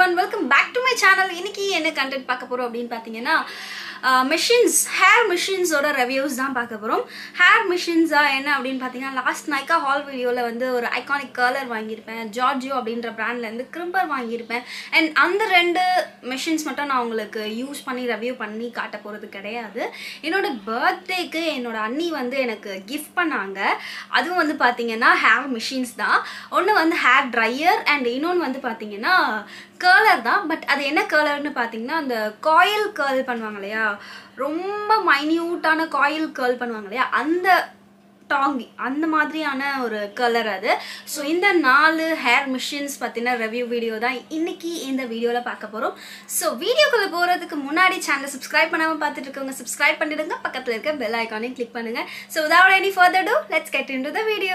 one welcome back to my channel இன்னைக்கு என்ன content பார்க்க போகிறோம் அப்படின்னு பார்த்தீங்கன்னா மிஷின்ஸ் ஹேர் மிஷின்ஸோட ரிவ்யூஸ் தான் பார்க்க போகிறோம் ஹேர் மிஷின்ஸா என்ன அப்படின்னு பார்த்தீங்கன்னா லாஸ்ட் நைக்கா ஹால் வீடியோவில் வந்து ஒரு ஐகானிக் கலர் வாங்கியிருப்பேன் ஜார்ஜியோ அப்படின்ற பிராண்ட்லேருந்து கிரிம்பர் வாங்கியிருப்பேன் அண்ட் அந்த ரெண்டு மிஷின்ஸ் மட்டும் நான் உங்களுக்கு யூஸ் பண்ணி ரிவ்யூ பண்ணி காட்ட போகிறது கிடையாது என்னோட பர்த்டேக்கு என்னோட அண்ணி வந்து எனக்கு கிஃப்ட் பண்ணாங்க அதுவும் வந்து பார்த்தீங்கன்னா ஹேர் மிஷின்ஸ் தான் ஒன்று வந்து ஹேர் ட்ரையர் அண்ட் இன்னொன்று வந்து பார்த்தீங்கன்னா கேர்லர் தான் பட் அது என்ன கேர்லர்னு பார்த்தீங்கன்னா அந்த காயில் கேர்ள் பண்ணுவாங்க இல்லையா ரொம்ப மைன்யூட்டான காயில் கேர்ள் பண்ணுவாங்க இல்லையா அந்த டாங்கி அந்த மாதிரியான ஒரு கலர் அது ஸோ இந்த நாலு ஹேர் மிஷின்ஸ் பற்றின ரிவ்யூ வீடியோ தான் இன்னைக்கு இந்த வீடியோவில் பார்க்க போகிறோம் ஸோ வீடியோக்குள்ளே போகிறதுக்கு முன்னாடி சேனலை சப்ஸ்கிரைப் பண்ணாமல் பார்த்துட்டு இருக்கவங்க சப்ஸ்கிரைப் பண்ணிடுங்க பக்கத்தில் இருக்க பெல் ஐக்கானையும் கிளிக் பண்ணுங்கள் so without any further ado let's get into the video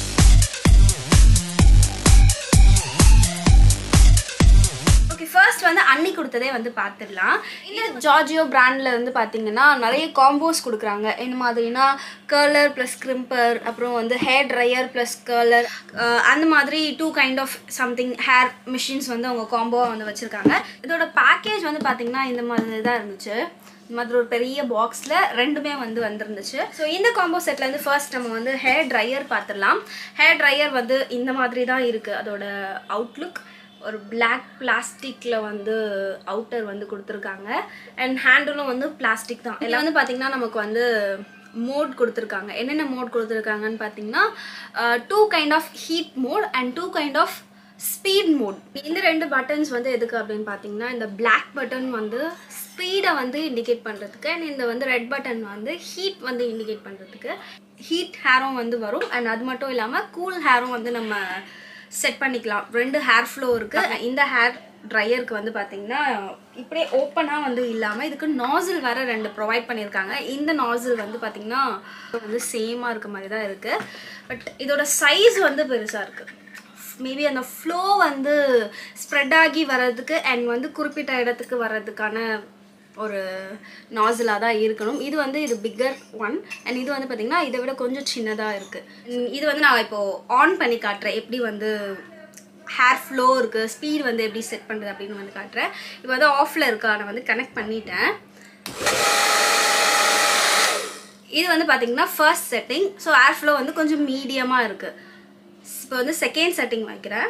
okay first வந்து அன்னி கொடுத்ததே வந்து பார்த்துடலாம் இந்த ஜார்ஜியோ பிராண்டில் வந்து பார்த்தீங்கன்னா நிறைய காம்போஸ் கொடுக்குறாங்க என்ன மாதிரினா கர்லர் ப்ளஸ் கிரிம்பர் அப்புறம் வந்து ஹேர் ட்ரையர் ப்ளஸ் கர்லர் அந்த மாதிரி two kind of something hair machines வந்து அவங்க காம்போவாக வந்து வச்சுருக்காங்க இதோட பேக்கேஜ் வந்து பார்த்தீங்கன்னா இந்த மாதிரி தான் இருந்துச்சு இந்த மாதிரி ஒரு பெரிய பாக்ஸில் ரெண்டுமே வந்து வந்துருந்துச்சு ஸோ இந்த காம்போ செட்லேருந்து ஃபர்ஸ்ட் நம்ம வந்து ஹேர் ட்ரையர் பார்த்துடலாம் ஹேர் ட்ரையர் வந்து இந்த மாதிரி தான் இருக்குது அதோட அவுட்லுக் ஒரு பிளாக் பிளாஸ்டிக்கில் வந்து அவுட்டர் வந்து கொடுத்துருக்காங்க அண்ட் ஹேண்டிலும் வந்து பிளாஸ்டிக் தான் இதில் வந்து பார்த்திங்கன்னா நமக்கு வந்து மோட் கொடுத்துருக்காங்க என்னென்ன மோட் கொடுத்துருக்காங்கன்னு பார்த்தீங்கன்னா two kind of heat mode and two kind of speed mode இந்த ரெண்டு பட்டன்ஸ் வந்து எதுக்கு அப்படின்னு பார்த்தீங்கன்னா இந்த பிளாக் பட்டன் வந்து ஸ்பீடை வந்து இண்டிகேட் பண்ணுறதுக்கு அண்ட் இந்த வந்து ரெட் பட்டன் வந்து ஹீட் வந்து இண்டிகேட் பண்ணுறதுக்கு ஹீட் ஹேரும் வந்து வரும் அண்ட் அது மட்டும் இல்லாமல் கூல் ஹேரும் வந்து நம்ம செட் பண்ணிக்கலாம் ரெண்டு ஹேர் ஃப்ளோ இருக்குது இந்த ஹேர் ட்ரையருக்கு வந்து பார்த்தீங்கன்னா இப்படியே ஓப்பனாக வந்து இல்லாமல் இதுக்கு நாசில் வேற ரெண்டு ப்ரொவைட் பண்ணியிருக்காங்க இந்த நாசில் வந்து பார்த்தீங்கன்னா வந்து சேமாக இருக்க மாதிரி தான் இருக்குது பட் இதோட சைஸ் வந்து பெருசாக இருக்குது மேபி அந்த ஃப்ளோ வந்து ஸ்ப்ரெட் ஆகி வர்றதுக்கு அண்ட் வந்து குறிப்பிட்ட இடத்துக்கு வர்றதுக்கான ஒரு நாசிலாக தான் இருக்கணும் இது வந்து இது பிக்கர் ஒன் அண்ட் இது வந்து பார்த்திங்கன்னா இதை விட கொஞ்சம் சின்னதாக இருக்குது இது வந்து நான் இப்போது ஆன் பண்ணி காட்டுறேன் எப்படி வந்து ஹேர் ஃப்ளோ இருக்குது ஸ்பீட் வந்து எப்படி செட் பண்ணுறது அப்படின்னு வந்து காட்டுறேன் இப்போ வந்து ஆஃபில் இருக்கா நான் வந்து கனெக்ட் பண்ணிட்டேன் இது வந்து பார்த்திங்கன்னா first setting so air flow வந்து கொஞ்சம் மீடியமாக இருக்குது இப்போ வந்து செகண்ட் செட்டிங் வைக்கிறேன்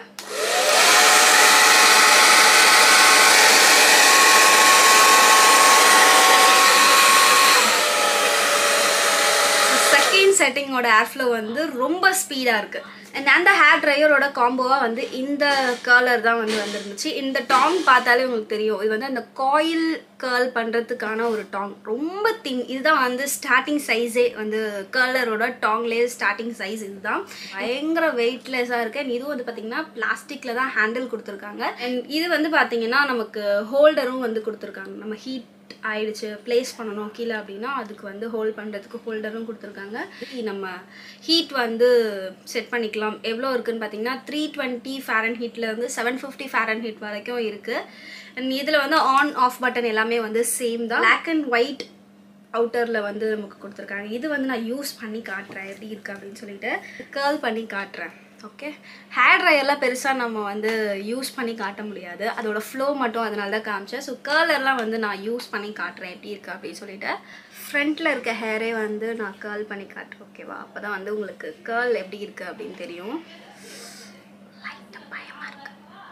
செகண்ட் செட்டிங்கோட ஏர்ஃப்ளோ வந்து ரொம்ப ஸ்பீடாக இருக்குது அண்ட் அந்த ஹேர் ட்ரையரோட காம்போவாக வந்து இந்த கலர் தான் வந்து வந்துருந்துச்சு இந்த டாங் பார்த்தாலே உங்களுக்கு தெரியும் இது வந்து அந்த காயில் கேர்ள் பண்ணுறதுக்கான ஒரு டாங் ரொம்ப திங் இதுதான் வந்து ஸ்டார்டிங் சைஸே வந்து கேர்லரோட டாங்லேயே ஸ்டார்டிங் சைஸ் இதுதான் பயங்கர வெயிட்லெஸ்ஸாக இருக்குது அண்ட் இதுவும் வந்து பார்த்திங்கன்னா பிளாஸ்டிக்கில் தான் ஹேண்டில் கொடுத்துருக்காங்க அண்ட் இது வந்து பார்த்திங்கன்னா நமக்கு ஹோல்டரும் வந்து கொடுத்துருக்காங்க நம்ம ஹீட் ஆயிடுச்சு ப்ளேஸ் பண்ணணும் கீழே அப்படின்னா அதுக்கு வந்து ஹோல்ட் பண்ணுறதுக்கு ஹோல்டரும் கொடுத்துருக்காங்க நம்ம ஹீட் வந்து செட் பண்ணிக்கலாம் எவ்வளோ இருக்குன்னு பார்த்தீங்கன்னா த்ரீ டுவெண்ட்டி ஃபேரன் ஹீட்லேருந்து செவன் ஃபிஃப்டி ஃபேரன் ஹீட் வரைக்கும் இருக்குது அண்ட் இதில் வந்து ஆன் ஆஃப் பட்டன் எல்லாமே வந்து சேம் தான் பிளாக் அண்ட் ஒயிட் அவுட்டரில் வந்து நமக்கு கொடுத்துருக்காங்க இது வந்து நான் யூஸ் பண்ணி காட்டுறேன் எப்படி இருக்குது அப்படின்னு சொல்லிட்டு கேர்ள் பண்ணி காட்டுறேன் ஓகே ஹேர் ட்ரையர்லாம் பெருசாக நம்ம வந்து யூஸ் பண்ணி காட்ட முடியாது அதோட ஃப்ளோ மட்டும் அதனால தான் காமிச்சேன் ஸோ கேர்லர்லாம் வந்து நான் யூஸ் பண்ணி காட்டுறேன் எப்படி இருக்குது அப்படின்னு சொல்லிட்டு ஃப்ரண்ட்டில் இருக்க ஹேரே வந்து நான் கேர்ள் பண்ணி காட்டுறேன் ஓகேவா அப்போ தான் வந்து உங்களுக்கு கேர்ள் எப்படி இருக்குது அப்படின்னு தெரியும் லைட்டாக பயமாக இருக்கு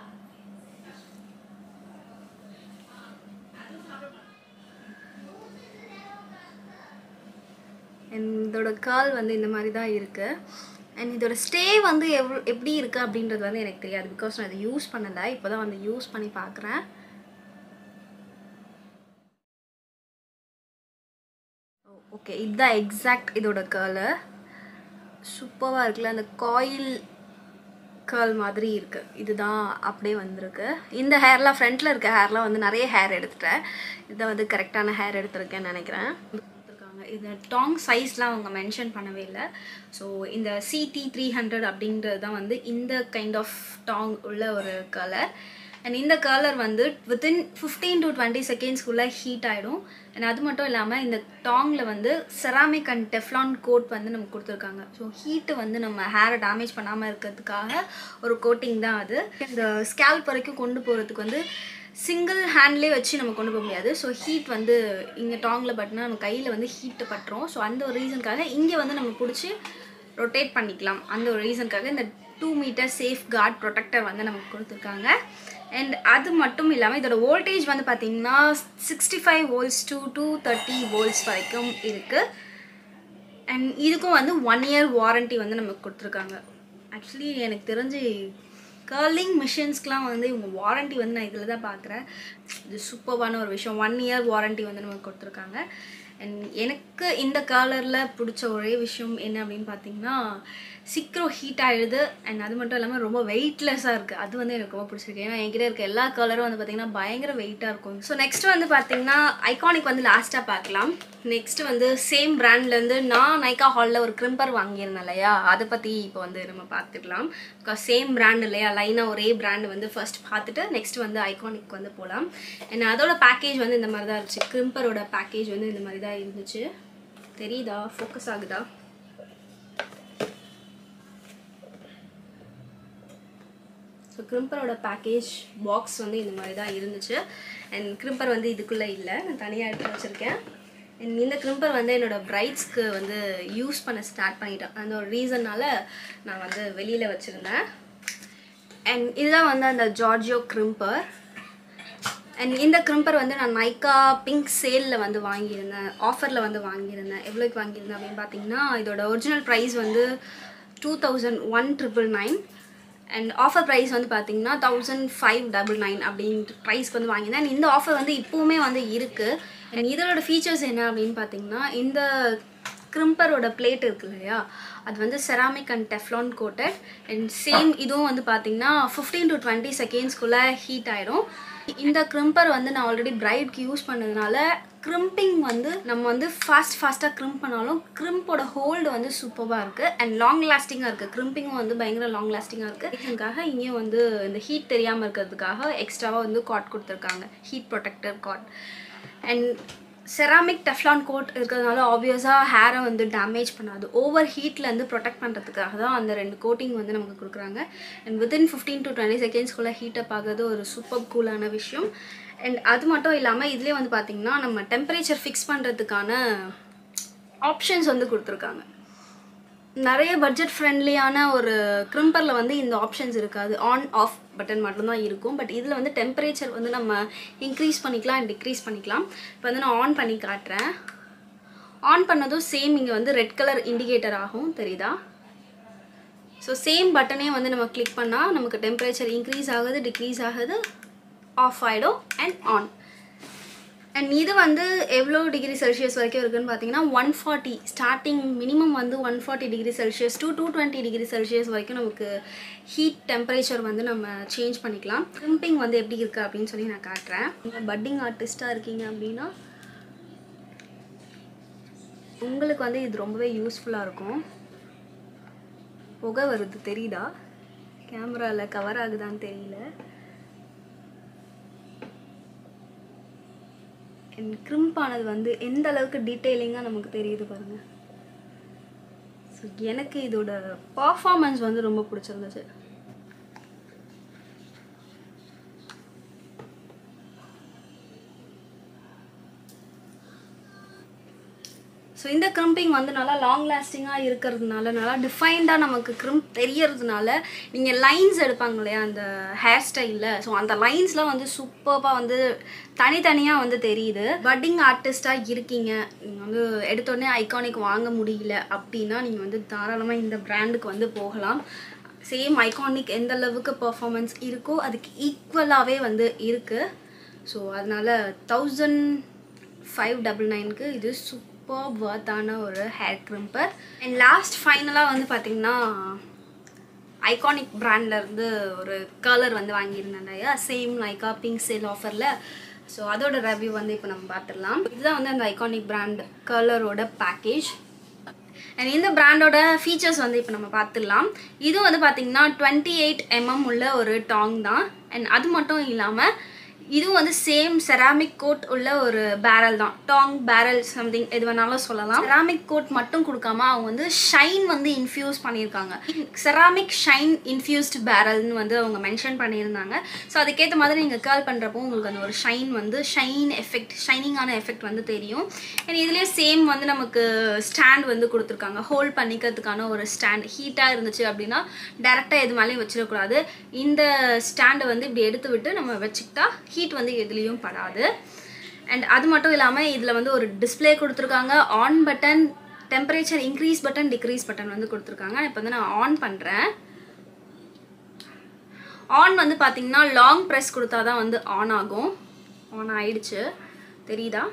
இதோட கேர்ள் வந்து இந்த மாதிரி தான் இருக்குது அண்ட் இதோட ஸ்டே வந்து எவ் எப்படி இருக்குது அப்படின்றது வந்து எனக்கு தெரியாது பிகாஸ் நான் இதை யூஸ் பண்ணலை இப்போ தான் வந்து யூஸ் பண்ணி பார்க்குறேன் ஓகே இதுதான் எக்ஸாக்ட் இதோட கலர் சூப்பராக இருக்குல்ல அந்த காயில் கேர்ள் மாதிரி இருக்குது இதுதான் அப்படியே வந்திருக்கு இந்த ஹேர்லாம் ஃப்ரண்ட்டில் இருக்க ஹேர்லாம் வந்து நிறைய ஹேர் எடுத்துட்டேன் இதை வந்து கரெக்டான ஹேர் எடுத்திருக்கேன்னு நினைக்கிறேன் கொடுத்துருக்காங்க இது டாங் சைஸ்லாம் அவங்க மென்ஷன் பண்ணவே இல்லை ஸோ இந்த சிடி த்ரீ ஹண்ட்ரட் அப்படின்றது தான் வந்து இந்த கைண்ட் ஆஃப் டாங் உள்ள ஒரு கலர் அண்ட் இந்த கலர் வந்து வித்தின் ஃபிஃப்டீன் டு டுவெண்ட்டி செகண்ட்ஸ்க்குள்ளே ஹீட் ஆகிடும் அண்ட் அது மட்டும் இல்லாமல் இந்த டாங்கில் வந்து செராமிக் அண்ட் டெஃப்லான் கோட் வந்து நமக்கு கொடுத்துருக்காங்க ஸோ ஹீட்டு வந்து நம்ம ஹேரை டேமேஜ் பண்ணாமல் இருக்கிறதுக்காக ஒரு கோட்டிங் தான் அது இந்த ஸ்கேல்ப் வரைக்கும் கொண்டு போகிறதுக்கு வந்து சிங்கிள் ஹேண்ட்லேயே வச்சு நம்ம கொண்டு போக முடியாது ஸோ ஹீட் வந்து இங்கே டாங்கில் பட்டினா நம்ம கையில் வந்து ஹீட்டு பட்டுரும் ஸோ அந்த ஒரு ரீசனுக்காக இங்கே வந்து நம்ம பிடிச்சி ரொட்டேட் பண்ணிக்கலாம் அந்த ஒரு ரீசனுக்காக இந்த two metre safe guard protector வந்து நமக்கு கொடுத்துருக்காங்க அண்ட் அது மட்டும் இல்லாமல் இதோட வோல்டேஜ் வந்து பார்த்தீங்கன்னா sixty five volts to two thirty volts வரைக்கும் இருக்குது அண்ட் இதுக்கும் வந்து ஒன் இயர் வாரண்ட்டி வந்து நமக்கு கொடுத்துருக்காங்க ஆக்சுவலி எனக்கு தெரிஞ்சு கர்லிங் மிஷின்ஸ்க்கெலாம் வந்து இவங்க வாரண்ட்டி வந்து நான் இதில் தான் பார்க்குறேன் இது சூப்பர்வான ஒரு விஷயம் ஒன் இயர் வாரண்ட்டி வந்து நமக்கு கொடுத்துருக்காங்க அண்ட் எனக்கு இந்த கலரில் பிடிச்ச ஒரே விஷயம் என்ன அப்படின்னு பார்த்தீங்கன்னா சீக்கிரம் ஹீட் ஆகிடுது அண்ட் அது மட்டும் இல்லாமல் ரொம்ப வெயிட்லெஸ்ஸாக இருக்குது அது வந்து எனக்கு ரொம்ப பிடிச்சிருக்கு ஏன்னா என்கிட்ட இருக்க எல்லா கலரும் வந்து பார்த்திங்கன்னா பயங்கர வெயிட்டாக இருக்கும் ஸோ நெக்ஸ்ட் வந்து பார்த்திங்கன்னா ஐகானிக் வந்து லாஸ்ட்டாக பார்க்கலாம் நெக்ஸ்ட் வந்து சேம் பிராண்ட்லேருந்து நான் நைக்கா ஹாலில் ஒரு கிரிம்பர் வாங்கியிருந்தேன் இல்லையா அதை பற்றி இப்போ வந்து நம்ம பார்த்துக்கலாம் பிகாஸ் சேம் பிராண்ட் இல்லையா லைனாக ஒரே பிராண்ட் வந்து ஃபர்ஸ்ட் பார்த்துட்டு நெக்ஸ்ட் வந்து ஐகானிக் வந்து போகலாம் அண்ட் அதோட பேக்கேஜ் வந்து இந்த மாதிரி தான் இருந்துச்சு கிரிம்பரோட பேக்கேஜ் வந்து இந்த மாதிரி தான் இருந்துச்சு தெரியுதா ஃபோக்கஸ் ஆகுதா ஸோ கிரிம்பரோட பேக்கேஜ் பாக்ஸ் வந்து இந்த மாதிரி தான் இருந்துச்சு அண்ட் கிரிம்பர் வந்து இதுக்குள்ளே இல்லை நான் தனியாக எடுத்து வச்சுருக்கேன் அண்ட் இந்த கிரிம்பர் வந்து என்னோடய பிரைட்ஸ்க்கு வந்து யூஸ் பண்ண ஸ்டார்ட் பண்ணிட்டேன் அந்த ஒரு ரீசன்னால் நான் வந்து வெளியில் வச்சுருந்தேன் அண்ட் இதுதான் வந்து அந்த ஜார்ஜியோ கிரிம்பர் அண்ட் இந்த கிரிம்பர் வந்து நான் நைக்கா பிங்க் சேலில் வந்து வாங்கியிருந்தேன் ஆஃபரில் வந்து வாங்கியிருந்தேன் எவ்வளோக்கு வாங்கியிருந்தேன் அப்படின்னு பார்த்தீங்கன்னா இதோட ஒரிஜினல் ப்ரைஸ் வந்து two thousand one triple nine and offer price வந்து பார்த்தீங்கன்னா தௌசண்ட் ஃபைவ் டபுள் நைன் அப்படின்ட்டு ப்ரைஸ்க்கு வந்து வாங்கியிருந்தேன் And இந்த ஆஃபர் வந்து இப்போவுமே வந்து இருக்குது அண்ட் இதோட ஃபீச்சர்ஸ் என்ன அப்படின்னு பார்த்தீங்கன்னா இந்த கிரிம்பரோட பிளேட் இருக்கு இல்லையா அது வந்து ceramic and Teflon coated and same இதுவும் வந்து பார்த்தீங்கன்னா ஃபிஃப்டீன் டு டுவெண்ட்டி செகண்ட்ஸ்க்குள்ளே ஹீட் ஆயிடும் இந்த கிரிம்பர் வந்து நான் ஆல்ரெடி பிரைட்க்கு யூஸ் பண்ணதுனால கிரிம்பிங் வந்து நம்ம வந்து ஃபாஸ்ட் ஃபாஸ்ட்டாக கிரிம்ப் பண்ணாலும் கிரிம்போட ஹோல்டு வந்து சூப்பராக இருக்குது அண்ட் லாங் லாஸ்டிங்காக இருக்குது கிரிம்பிங்கும் வந்து பயங்கர லாங் லாஸ்டிங்காக இருக்குது இதுக்காக இங்கேயும் வந்து இந்த ஹீட் தெரியாமல் இருக்கிறதுக்காக எக்ஸ்ட்ராவாக வந்து காட் கொடுத்துருக்காங்க heat protector guard and ceramic Teflon coat இருக்கிறதுனால ஆப்வியஸாக ஹேரை வந்து டேமேஜ் பண்ணாது ஓவர் ஹீட்லேருந்து ப்ரொடெக்ட் பண்ணுறதுக்காக தான் அந்த ரெண்டு கோட்டிங் வந்து நமக்கு கொடுக்குறாங்க and within fifteen to twenty செகண்ட்ஸ்குள்ளே ஹீட்டப் ஆகுறது ஒரு சூப்பர் கூலான விஷயம் அண்ட் அது மட்டும் இல்லாமல் இதுலேயே வந்து பார்த்திங்கன்னா நம்ம டெம்பரேச்சர் ஃபிக்ஸ் பண்ணுறதுக்கான ஆப்ஷன்ஸ் வந்து கொடுத்துருக்காங்க நிறைய பட்ஜெட் ஃப்ரெண்ட்லியான ஒரு க்ரிம்பரில் வந்து இந்த ஆப்ஷன்ஸ் இருக்காது ஆன் ஆஃப் பட்டன் மட்டும்தான் இருக்கும் பட் இதில் வந்து டெம்பரேச்சர் வந்து நம்ம இன்க்ரீஸ் பண்ணிக்கலாம் அண்ட் டிக்ரீஸ் பண்ணிக்கலாம் இப்போ வந்து நான் ஆன் பண்ணி காட்டுறேன் ஆன் பண்ணதும் சேம் இங்கே வந்து ரெட் கலர் இண்டிகேட்டர் ஆகும் தெரியுதா ஸோ சேம் பட்டனே வந்து நம்ம கிளிக் பண்ணால் நமக்கு டெம்பரேச்சர் இன்க்ரீஸ் ஆகுது டிக்ரீஸ் ஆகுது ஆஃப் ஆகிடும் அண்ட் ஆன் அண்ட் இது வந்து எவ்வளோ டிகிரி செல்சியஸ் வரைக்கும் இருக்குன்னு பார்த்தீங்கன்னா ஒன் ஃபார்ட்டி ஸ்டார்டிங் மினிமம் வந்து one forty degree Celsius to two twenty degree Celsius வரைக்கும் நமக்கு ஹீட் டெம்பரேச்சர் வந்து நம்ம சேஞ்ச் பண்ணிக்கலாம் கிரிம்பிங் வந்து எப்படி இருக்குது அப்படின்னு சொல்லி நான் காட்டுறேன் நீங்கள் பட்டிங் ஆர்டிஸ்ட்டாக இருக்கீங்க அப்படின்னா உங்களுக்கு வந்து இது ரொம்பவே யூஸ்ஃபுல்லாக இருக்கும் புகை வருது தெரியுதா கேமராவில் கவர் ஆகுதான்னு தெரியல அண்ட் கிரிம்ப் ஆனது வந்து எந்த அளவுக்கு டீட்டெயிலிங்காக நமக்கு தெரியுது பாருங்க ஸோ எனக்கு இதோட பர்ஃபார்மன்ஸ் வந்து ரொம்ப பிடிச்சிருந்துச்சு ஸோ இந்த கிரிம்பிங் வந்து நல்லா லாங் லாஸ்டிங்காக இருக்கிறதுனால நல்லா டிஃபைன்டாக நமக்கு கிரிம்ப் தெரியறதுனால நீங்கள் லைன்ஸ் எடுப்பாங்க இல்லையா அந்த ஹேர் ஸ்டைலில் ஸோ அந்த லைன்ஸ்லாம் வந்து சூப்பராக வந்து தனித்தனியாக வந்து தெரியுது பட்டிங் ஆர்டிஸ்ட்டாக இருக்கீங்க நீங்கள் வந்து எடுத்தோடனே ஐகானிக் வாங்க முடியல அப்படின்னா நீங்கள் வந்து தாராளமாக இந்த பிராண்டுக்கு வந்து போகலாம் சேம் ஐகானிக் எந்த அளவுக்கு பர்ஃபார்மன்ஸ் இருக்கோ அதுக்கு ஈக்குவலாகவே வந்து இருக்குது ஸோ அதனால் தௌசண்ட் ஃபைவ் டபுள் நைனுக்கு இது சூப்பர் வர்த்தான ஒரு ஹேர் க்ரிம்பர் அண்ட் லாஸ்ட் ஃபைனலாக வந்து பார்த்திங்கன்னா ஐகானிக் இருந்து ஒரு கலர் வந்து வாங்கியிருந்தேன் இல்லையா சேம் லைக்கா பிங்க் சேல் ஆஃபரில் ஸோ அதோட ரிவ்யூ வந்து இப்போ நம்ம பார்த்துடலாம் இதுதான் வந்து அந்த ஐகானிக் பிராண்ட் கலரோட பேக்கேஜ் அண்ட் இந்த பிராண்டோட ஃபீச்சர்ஸ் வந்து இப்போ நம்ம பார்த்துடலாம் இது வந்து பார்த்தீங்கன்னா டுவெண்ட்டி எயிட் எம்எம் உள்ள ஒரு டாங் தான் அண்ட் அது மட்டும் இல்லாமல் இதுவும் வந்து சேம் செராமிக் கோட் உள்ள ஒரு பேரல் தான் டாங் பேரல் சம்திங் எது வேணாலும் சொல்லலாம் செராமிக் கோட் மட்டும் கொடுக்காம அவங்க வந்து ஷைன் வந்து இன்ஃபியூஸ் பண்ணியிருக்காங்க செராமிக் ஷைன் இன்ஃபியூஸ்டு பேரல்னு வந்து அவங்க மென்ஷன் பண்ணியிருந்தாங்க ஸோ அதுக்கேற்ற மாதிரி நீங்கள் கேர்ள் பண்ணுறப்போ உங்களுக்கு அந்த ஒரு ஷைன் வந்து ஷைன் எஃபெக்ட் ஷைனிங்கான எஃபெக்ட் வந்து தெரியும் அண்ட் இதுலேயே சேம் வந்து நமக்கு ஸ்டாண்ட் வந்து கொடுத்துருக்காங்க ஹோல்ட் பண்ணிக்கிறதுக்கான ஒரு ஸ்டாண்ட் ஹீட்டாக இருந்துச்சு அப்படின்னா டேரெக்டாக எது மேலேயும் வச்சிடக்கூடாது இந்த ஸ்டாண்டை வந்து இப்படி எடுத்து விட்டு நம்ம வச்சுக்கிட்டா ஹீட் வந்து எதுலேயும் படாது அண்ட் அது மட்டும் இல்லாமல் இதில் வந்து ஒரு டிஸ்பிளே கொடுத்துருக்காங்க on button temperature increase button decrease button வந்து கொடுத்துருக்காங்க இப்போ வந்து நான் ஆன் பண்ணுறேன் ஆன் வந்து பார்த்தீங்கன்னா லாங் ப்ரெஸ் கொடுத்தா தான் வந்து ஆன் ஆகும் ஆன் ஆயிடுச்சு தெரியுதா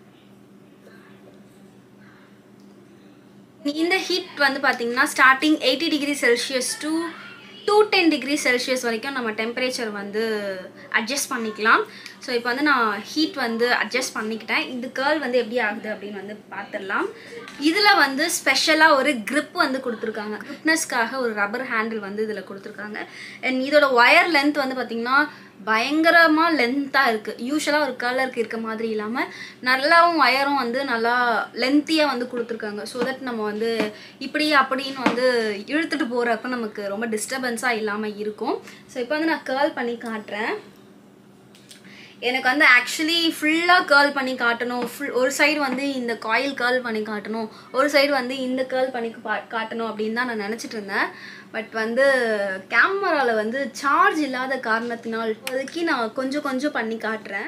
இந்த ஹீட் வந்து பார்த்தீங்கன்னா starting eighty degree Celsius to two ten degree Celsius வரைக்கும் நம்ம டெம்பரேச்சர் வந்து அட்ஜஸ்ட் பண்ணிக்கலாம் ஸோ இப்போ வந்து நான் ஹீட் வந்து அட்ஜஸ்ட் பண்ணிக்கிட்டேன் இந்த கேர்ள் வந்து எப்படி ஆகுது அப்படின்னு வந்து பார்த்துடலாம் இதில் வந்து ஸ்பெஷலாக ஒரு grip வந்து கொடுத்துருக்காங்க கிரிப்னஸ்க்காக ஒரு ரப்பர் ஹேண்டில் வந்து இதில் கொடுத்துருக்காங்க அண்ட் இதோட ஒயர் லென்த் வந்து பார்த்திங்கன்னா பயங்கரமாக லென்த்தாக இருக்குது யூஸ்வலாக ஒரு கலருக்கு இருக்க மாதிரி இல்லாமல் நல்லாவும் ஒயரும் வந்து நல்லா லென்த்தியாக வந்து கொடுத்துருக்காங்க ஸோ தட் நம்ம வந்து இப்படி அப்படின்னு வந்து இழுத்துட்டு போகிறப்ப நமக்கு ரொம்ப டிஸ்டர்பன்ஸாக இல்லாமல் இருக்கும் ஸோ இப்போ வந்து நான் கேர்ள் பண்ணி காட்டுறேன் எனக்கு வந்து ஆக்சுவலி ஃபுல்லாக கேர்ள் பண்ணி காட்டணும் ஃபுல் ஒரு சைடு வந்து இந்த காயில் கேர்ள் பண்ணி காட்டணும் ஒரு சைடு வந்து இந்த கேர்ள் பண்ணி பா- காட்டணும் அப்படின்னு தான் நான் நினச்சிட்டு இருந்தேன் பட் வந்து கேமராவில் வந்து சார்ஜ் இல்லாத காரணத்தினால் அதுக்கு நான் கொஞ்சம் கொஞ்சம் பண்ணி காட்டுறேன்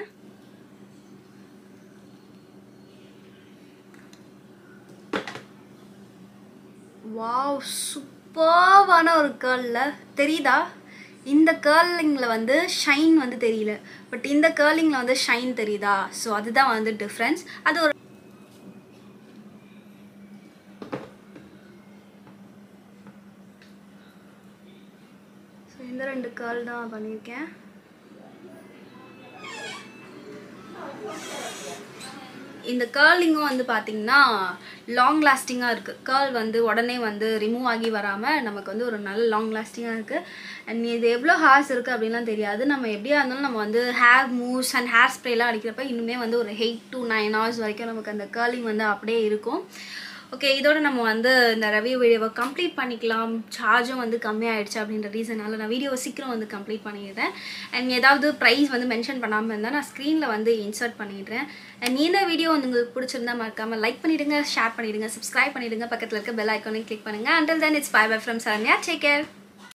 வாவ் சூப்பர்வான ஒரு கேர்ளில் தெரியுதா இந்த கேர்லிங்கில் வந்து ஷைன் வந்து தெரியல பட் இந்த கேர்லிங்கில் வந்து ஷைன் தெரியுதா ஸோ அதுதான் வந்து டிஃப்ரென்ஸ் அது ஒரு ஸோ இந்த ரெண்டு கேர்ள் தான் பண்ணியிருக்கேன் இந்த கேர்லிங்கும் வந்து பார்த்தீங்கன்னா லாங் லாஸ்டிங்காக இருக்குது கேர்ள் வந்து உடனே வந்து ரிமூவ் ஆகி வராமல் நமக்கு வந்து ஒரு நல்ல லாங் லாஸ்டிங்காக இருக்குது அண்ட் இது எவ்வளோ ஹார்ஸ் இருக்குது அப்படின்லாம் தெரியாது நம்ம எப்படியா இருந்தாலும் நம்ம வந்து ஹேர் மூவ்ஸ் அண்ட் ஹேர் ஸ்ப்ரேலாம் அடிக்கிறப்ப இன்னுமே வந்து ஒரு எயிட் டு நைன் ஹவர்ஸ் வரைக்கும் நமக்கு அந்த கேர்லிங் வந்து அப்படியே இருக்கும் ஓகே இதோட நம்ம வந்து இந்த ரவியூ வீடியோவை கம்ப்ளீட் பண்ணிக்கலாம் சார்ஜும் வந்து கம்மியாயிடுச்சு அப்படின்ற ரீசனால நான் வீடியோவை சீக்கிரம் வந்து கம்ப்ளீட் பண்ணிடுறேன் அண்ட் ஏதாவது ப்ரைஸ் வந்து மென்ஷன் பண்ணாமல் இருந்தால் நான் ஸ்க்ரீனில் வந்து இன்சர்ட் பண்ணிடுறேன் அண்ட் இந்த வீடியோ வந்து உங்களுக்கு பிடிச்சிருந்தா மறக்காமல் லைக் பண்ணிடுங்க ஷேர் பண்ணிடுங்க சப்ஸ்கிரைப் பண்ணிடுங்க பக்கத்தில் இருக்க பெல் ஐக்கானையும் கிளிக் பண்ணுங்கள் until then it's bye bye from Saranya take care